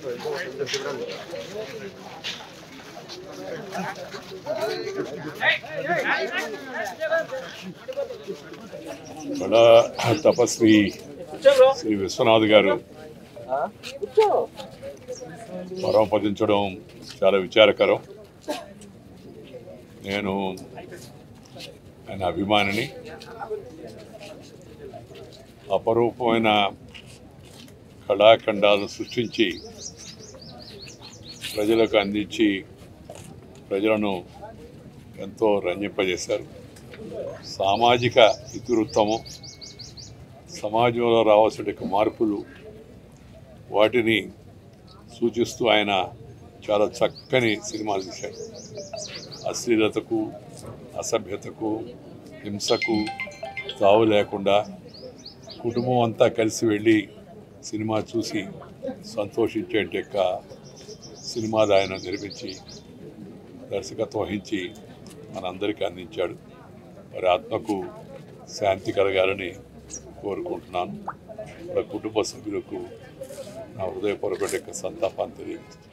ఇక్కడ తపస్వి శ్రీ విశ్వనాథ్ గారు పరమపదించడం చాలా విచారకరం నేను ఆయన అభిమానిని అపరూపమైన కళాఖండాలను సృష్టించి ప్రజలకు అందించి ప్రజలను ఎంతో రంజింపజేశారు సామాజిక ఇతివృత్తము సమాజంలో రావాల్సిన మార్పులు వాటిని సూచిస్తూ ఆయన చాలా చక్కని సినిమాలు తీశారు అశ్లీలతకు అసభ్యతకు హింసకు తావు లేకుండా కుటుంబం అంతా కలిసి వెళ్ళి సినిమా చూసి సంతోషించే యొక్క సినిమాలు ఆయన నిర్మించి దర్శకత్వం వహించి మనందరికీ అందించాడు వారి ఆత్మకు శాంతి కలగాలని కోరుకుంటున్నాను వాళ్ళ కుటుంబ సభ్యులకు నా హృదయపూర్వక యొక్క సంతాపాన్ని తెలియజేస్తున్నాను